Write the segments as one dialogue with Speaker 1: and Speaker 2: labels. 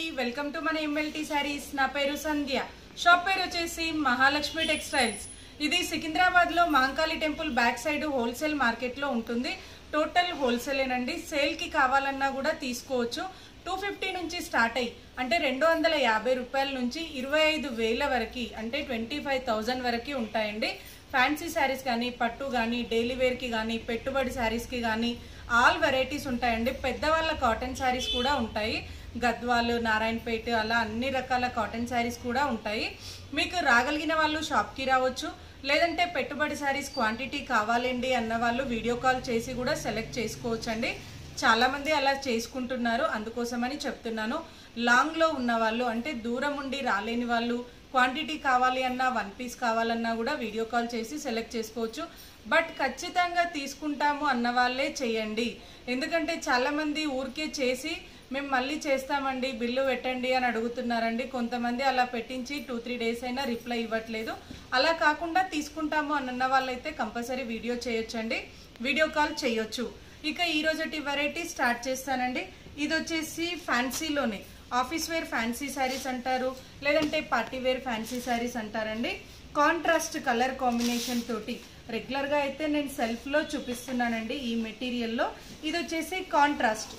Speaker 1: welcome to మన M L T sarees నా పేరు సంధ్య షాప్ పేరు వచ్చేసి మహాలక్ష్మి టెక్స్టైల్స్ ఇది సికింద్రాబాద్ లో Mahankali temple back side wholesale market లో ఉంటుంది టోటల్ హోల్సేలేనండి సేల్ కి కావాలన్నా కూడా తీసుకోవచ్చు టూ ఫిఫ్టీ నుంచి స్టార్ట్ అయ్యి అంటే రెండు వందల యాభై రూపాయల నుంచి ఇరవై ఐదు వేల వరకు అంటే ట్వంటీ ఫైవ్ థౌజండ్ వరకు ఉంటాయండి ఫ్యాన్సీ శారీస్ కానీ పట్టు కానీ డైలీ వేర్కి కానీ పెట్టుబడి శారీస్కి కానీ ఆల్ వెరైటీస్ ఉంటాయండి పెద్దవాళ్ళ కాటన్ శారీస్ కూడా ఉంటాయి గద్వాలు నారాయణపేట అలా అన్ని రకాల కాటన్ శారీస్ కూడా ఉంటాయి మీకు రాగలిగిన వాళ్ళు షాప్కి రావచ్చు లేదంటే పెట్టుబడి శారీస్ క్వాంటిటీ కావాలండి అన్న వాళ్ళు వీడియో కాల్ చేసి కూడా సెలెక్ట్ చేసుకోవచ్చండి చాలా మంది అలా చేసుకుంటున్నారు అందుకోసమని చెప్తున్నాను లాంగ్ లో ఉన్న వాళ్ళు అంటే దూరం ఉండి రాలేని వాళ్ళు క్వాంటిటీ కావాలి అన్నా వన్ పీస్ కావాలన్నా కూడా వీడియో కాల్ చేసి సెలెక్ట్ చేసుకోవచ్చు బట్ ఖచ్చితంగా తీసుకుంటాము అన్న వాళ్ళే చేయండి ఎందుకంటే చాలా మంది ఊరికే చేసి మేము మళ్ళీ చేస్తామండి బిల్లు పెట్టండి అని అడుగుతున్నారండి కొంతమంది అలా పెట్టించి టూ త్రీ డేస్ అయినా రిప్లై ఇవ్వట్లేదు అలా కాకుండా తీసుకుంటాము అన్న వాళ్ళైతే కంపల్సరీ వీడియో చేయొచ్చండి వీడియో కాల్ చేయొచ్చు ఇక ఈ రోజటి వెరైటీ స్టార్ట్ చేస్తానండి ఇది వచ్చేసి ఫ్యాన్సీలోనే ఆఫీస్ వేర్ ఫ్యాన్సీ శారీస్ అంటారు లేదంటే పార్టీ వేర్ ఫ్యాన్సీ శారీస్ అంటారండి కాంట్రాస్ట్ కలర్ కాంబినేషన్ తోటి రెగ్యులర్గా అయితే నేను సెల్ఫ్లో చూపిస్తున్నానండి ఈ మెటీరియల్లో ఇది వచ్చేసి కాంట్రాస్ట్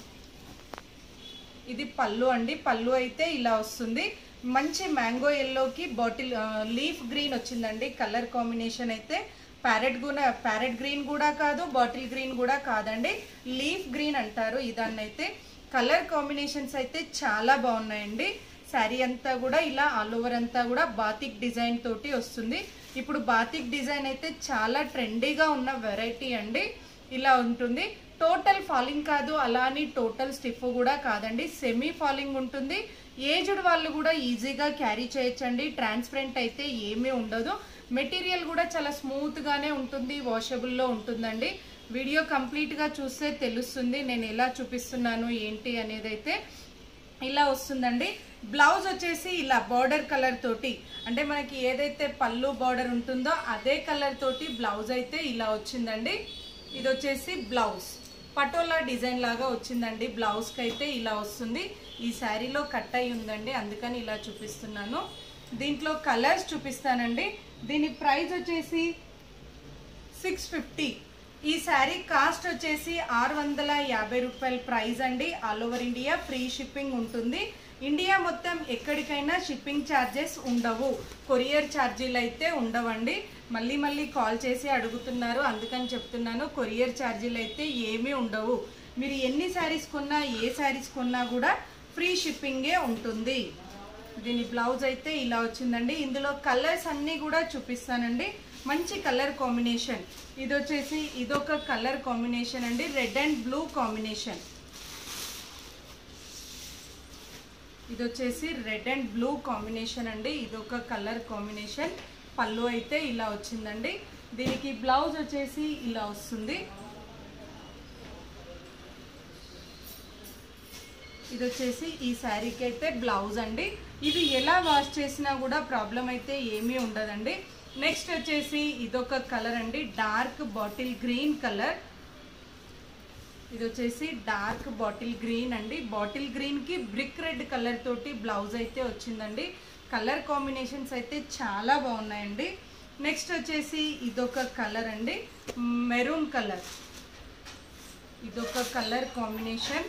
Speaker 1: ఇది పళ్ళు అండి పళ్ళు అయితే ఇలా వస్తుంది మంచి మ్యాంగో ఎల్లోకి బాటిల్ లీఫ్ గ్రీన్ వచ్చిందండి కలర్ కాంబినేషన్ అయితే ప్యారెట్ కూడా ప్యారెట్ గ్రీన్ కూడా కాదు బాటిల్ గ్రీన్ కూడా కాదండి లీఫ్ గ్రీన్ అంటారు ఇదాన్నైతే కలర్ కాంబినేషన్స్ అయితే చాలా బాగున్నాయండి శారీ అంతా కూడా ఇలా ఆల్ ఓవర్ అంతా కూడా బాతిక్ డిజైన్ తోటి వస్తుంది ఇప్పుడు బాతిక్ డిజైన్ అయితే చాలా ట్రెండీగా ఉన్న వెరైటీ అండి ఇలా ఉంటుంది టోటల్ ఫాలింగ్ కాదు అలా అని టోటల్ స్టిఫ్ కూడా కాదండి సెమీ ఫాలింగ్ ఉంటుంది ఏజ్డ్ వాళ్ళు కూడా ఈజీగా క్యారీ చేయొచ్చండి ట్రాన్స్పరెంట్ అయితే ఏమీ ఉండదు మెటీరియల్ కూడా చాలా స్మూత్గానే ఉంటుంది వాషబుల్లో ఉంటుందండి వీడియో కంప్లీట్గా చూస్తే తెలుస్తుంది నేను ఎలా చూపిస్తున్నాను ఏంటి అనేది అయితే ఇలా వస్తుందండి బ్లౌజ్ వచ్చేసి ఇలా బార్డర్ కలర్ తోటి అంటే మనకి ఏదైతే పళ్ళు బార్డర్ ఉంటుందో అదే కలర్ తోటి బ్లౌజ్ అయితే ఇలా వచ్చిందండి ఇది వచ్చేసి బ్లౌజ్ పటోలా డిజైన్ లాగా వచ్చిందండి బ్లౌజ్కి అయితే ఇలా వస్తుంది ఈ శారీలో కట్ అయి ఉందండి అందుకని ఇలా చూపిస్తున్నాను దీంట్లో కలర్స్ చూపిస్తానండి దీని ప్రైస్ వచ్చేసి సిక్స్ ఫిఫ్టీ ఈ శారీ కాస్ట్ వచ్చేసి ఆరు వందల యాభై రూపాయల ప్రైస్ అండి all over India free shipping ఉంటుంది ఇండియా మొత్తం ఎక్కడికైనా షిప్పింగ్ ఛార్జెస్ ఉండవు కొరియర్ ఛార్జీలు అయితే ఉండవండి మళ్ళీ మళ్ళీ కాల్ చేసి అడుగుతున్నారు అందుకని చెప్తున్నాను కొరియర్ ఛార్జీలు అయితే ఏమీ ఉండవు మీరు ఎన్ని శారీస్ కొన్నా ఏ శారీస్ కొన్నా కూడా ఫ్రీ షిప్పింగే ఉంటుంది దీని బ్లౌజ్ అయితే ఇలా వచ్చిందండి ఇందులో కలర్స్ అన్నీ కూడా చూపిస్తానండి మంచి కలర్ కాంబినేషన్ ఇది వచ్చేసి ఇదొక కలర్ కాంబినేషన్ అండి రెడ్ అండ్ బ్లూ కాంబినేషన్ ఇది వచ్చేసి రెడ్ అండ్ బ్లూ కాంబినేషన్ అండి ఇదొక కలర్ కాంబినేషన్ పళ్ళు అయితే ఇలా వచ్చిందండి దీనికి బ్లౌజ్ వచ్చేసి ఇలా వస్తుంది ఇది వచ్చేసి ఈ శారీకి అయితే బ్లౌజ్ అండి ఇది ఎలా వాష్ చేసినా కూడా ప్రాబ్లం అయితే ఏమీ ఉండదండి నెక్స్ట్ వచ్చేసి ఇదొక కలర్ అండి డార్క్ బాటిల్ గ్రీన్ కలర్ ఇది వచ్చేసి డార్క్ బాటిల్ గ్రీన్ అండి బాటిల్ గ్రీన్కి బ్రిక్ రెడ్ కలర్ తోటి బ్లౌజ్ అయితే వచ్చిందండి కలర్ కాంబినేషన్స్ అయితే చాలా బాగున్నాయండి నెక్స్ట్ వచ్చేసి ఇదొక కలర్ అండి మెరూన్ కలర్ ఇదొక కలర్ కాంబినేషన్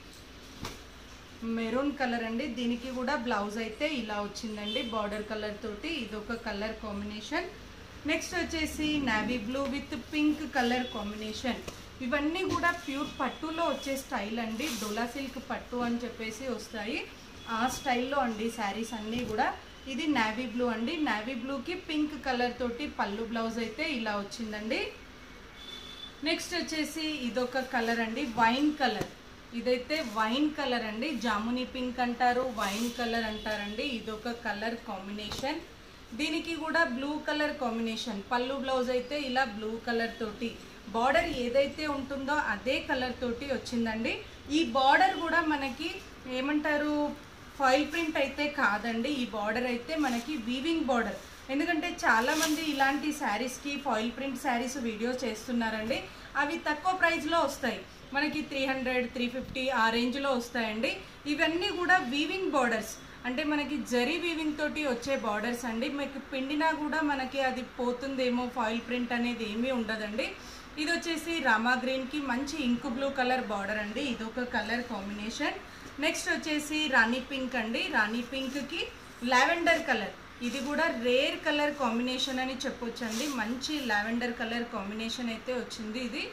Speaker 1: మెరూన్ కలర్ అండి దీనికి కూడా బ్లౌజ్ అయితే ఇలా వచ్చిందండి బార్డర్ కలర్ తోటి ఇదొక కలర్ కాంబినేషన్ నెక్స్ట్ వచ్చేసి navy blue with pink colour combination ఇవన్నీ కూడా ప్యూర్ పట్టులో వచ్చే స్టైల్ అండి డోలా సిల్క్ పట్టు అని చెప్పేసి వస్తాయి ఆ స్టైల్లో అండి శారీస్ అన్నీ కూడా ఇది నావీ బ్లూ అండి నావీ బ్లూకి పింక్ కలర్ తోటి పళ్ళు బ్లౌజ్ అయితే ఇలా వచ్చిందండి నెక్స్ట్ వచ్చేసి ఇదొక కలర్ అండి వైన్ కలర్ ఇదైతే వైన్ కలర్ అండి జాముని పింక్ అంటారు వైన్ కలర్ అంటారండి ఇదొక కలర్ కాంబినేషన్ దీనికి కూడా బ్లూ కలర్ కాంబినేషన్ పళ్ళు బ్లౌజ్ అయితే ఇలా బ్లూ కలర్ తోటి బార్డర్ ఏదైతే ఉంటుందో అదే కలర్ తోటి వచ్చిందండి ఈ బార్డర్ కూడా మనకి ఏమంటారు ఫాయిల్ ప్రింట్ అయితే కాదండి ఈ బార్డర్ అయితే మనకి వీవింగ్ బార్డర్ ఎందుకంటే చాలామంది ఇలాంటి శారీస్కి ఫాయిల్ ప్రింట్ శారీస్ వీడియో చేస్తున్నారండి అవి తక్కువ ప్రైస్లో వస్తాయి మనకి త్రీ హండ్రెడ్ త్రీ ఫిఫ్టీ ఆ రేంజ్లో వస్తాయండి ఇవన్నీ కూడా వీవింగ్ బార్డర్స్ అంటే మనకి జరీ వీవింగ్ తోటి వచ్చే బార్డర్స్ అండి మీకు పిండినా కూడా మనకి అది పోతుందేమో ఫాయిల్ ప్రింట్ అనేది ఏమీ ఉండదండి ఇది వచ్చేసి రామా గ్రీన్కి మంచి ఇంకు బ్లూ కలర్ బార్డర్ అండి ఇదొక కలర్ కాంబినేషన్ నెక్స్ట్ వచ్చేసి రాణి పింక్ అండి రాణి పింక్కి లావెండర్ కలర్ ఇది కూడా రేర్ కలర్ కాంబినేషన్ అని చెప్పొచ్చండి మంచి లావెండర్ కలర్ కాంబినేషన్ అయితే వచ్చింది ఇది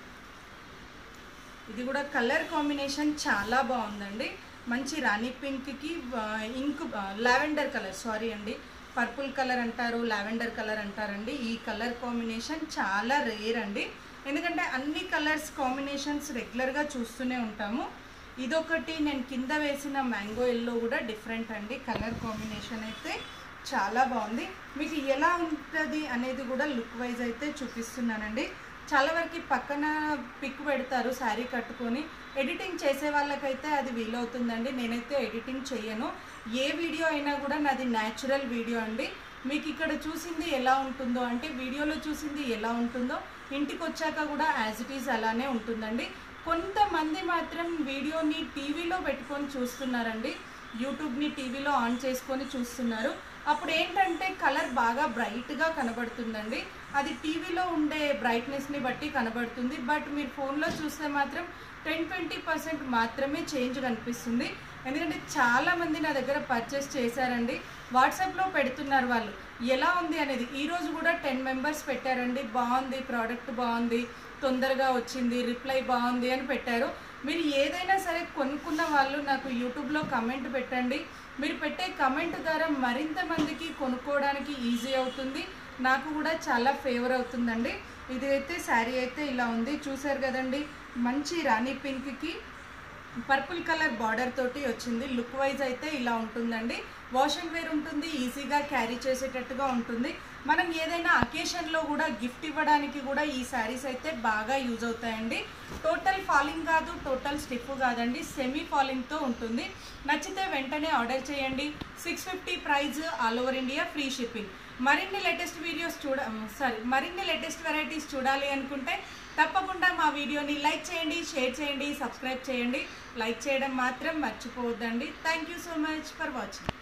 Speaker 1: ఇది కూడా కలర్ కాంబినేషన్ చాలా బాగుందండి మంచి రాణి పింక్కి ఇంక్ లావెండర్ కలర్ సారీ అండి పర్పుల్ కలర్ అంటారు లావెండర్ కలర్ అంటారండి ఈ కలర్ కాంబినేషన్ చాలా రేర్ అండి ఎందుకంటే అన్ని కలర్స్ కాంబినేషన్స్ రెగ్యులర్గా చూస్తూనే ఉంటాము ఇదొకటి నేను కింద వేసిన మ్యాంగో ఎల్లో కూడా డిఫరెంట్ అండి కలర్ కాంబినేషన్ అయితే చాలా బాగుంది మీకు ఎలా ఉంటుంది అనేది కూడా లుక్ వైజ్ అయితే చూపిస్తున్నానండి చాలా వరకు పక్కన పిక్ పెడతారు శారీ కట్టుకొని ఎడిటింగ్ చేసే వాళ్ళకైతే అది వీలవుతుందండి నేనైతే ఎడిటింగ్ చేయను ఏ వీడియో అయినా కూడా నాది న్యాచురల్ వీడియో అండి మీకు ఇక్కడ చూసింది ఎలా ఉంటుందో అంటే వీడియోలో చూసింది ఎలా ఉంటుందో ఇంటికి వచ్చాక కూడా యాజ్ ఇట్ ఈజ్ అలానే ఉంటుందండి కొంతమంది మాత్రం వీడియోని టీవీలో పెట్టుకొని చూస్తున్నారండి యూట్యూబ్ని టీవీలో ఆన్ చేసుకొని చూస్తున్నారు అప్పుడు ఏంటంటే కలర్ బాగా బ్రైట్గా కనబడుతుందండి అది టీవీలో ఉండే బ్రైట్నెస్ని బట్టి కనబడుతుంది బట్ మీరు ఫోన్లో చూస్తే మాత్రం టెన్ ట్వంటీ పర్సెంట్ మాత్రమే చేంజ్ కనిపిస్తుంది ఎందుకంటే చాలామంది నా దగ్గర పర్చేస్ చేశారండి వాట్సాప్లో పెడుతున్నారు వాళ్ళు ఎలా ఉంది అనేది ఈరోజు కూడా టెన్ మెంబర్స్ పెట్టారండి బాగుంది ప్రోడక్ట్ బాగుంది తొందరగా వచ్చింది రిప్లై బాగుంది అని పెట్టారు మీరు ఏదైనా సరే కొనుక్కున్న వాళ్ళు నాకు యూట్యూబ్లో కమెంట్ పెట్టండి మీరు పెట్టే కమెంట్ ద్వారా మరింత మందికి కొనుక్కోవడానికి ఈజీ అవుతుంది నాకు కూడా చాలా ఫేవర్ అవుతుందండి ఇది అయితే శారీ అయితే ఇలా ఉంది చూసారు కదండి మంచి రాణి పింక్కి పర్పుల్ కలర్ బార్డర్ తోటి వచ్చింది లుక్ వైజ్ అయితే ఇలా ఉంటుందండి వాష్ అండ్ వేర్ ఉంటుంది ఈజీగా క్యారీ చేసేటట్టుగా ఉంటుంది మనం ఏదైనా అకేషన్లో కూడా గిఫ్ట్ ఇవ్వడానికి కూడా ఈ శారీస్ అయితే బాగా యూజ్ అవుతాయండి టోటల్ ఫాలింగ్ కాదు టోటల్ స్టిఫ్ కాదండి సెమీ ఫాలింగ్తో ఉంటుంది నచ్చితే వెంటనే ఆర్డర్ చేయండి six fifty price all over India free shipping మరిన్ని లేటెస్ట్ వీడియోస్ చూడ సారీ మరిన్ని లేటెస్ట్ వెరైటీస్ చూడాలి అనుకుంటే తప్పకుండా మా వీడియోని లైక్ చేయండి షేర్ చేయండి సబ్స్క్రైబ్ చేయండి లైక్ చేయడం మాత్రం మర్చిపోవద్దండి thank you so much for watching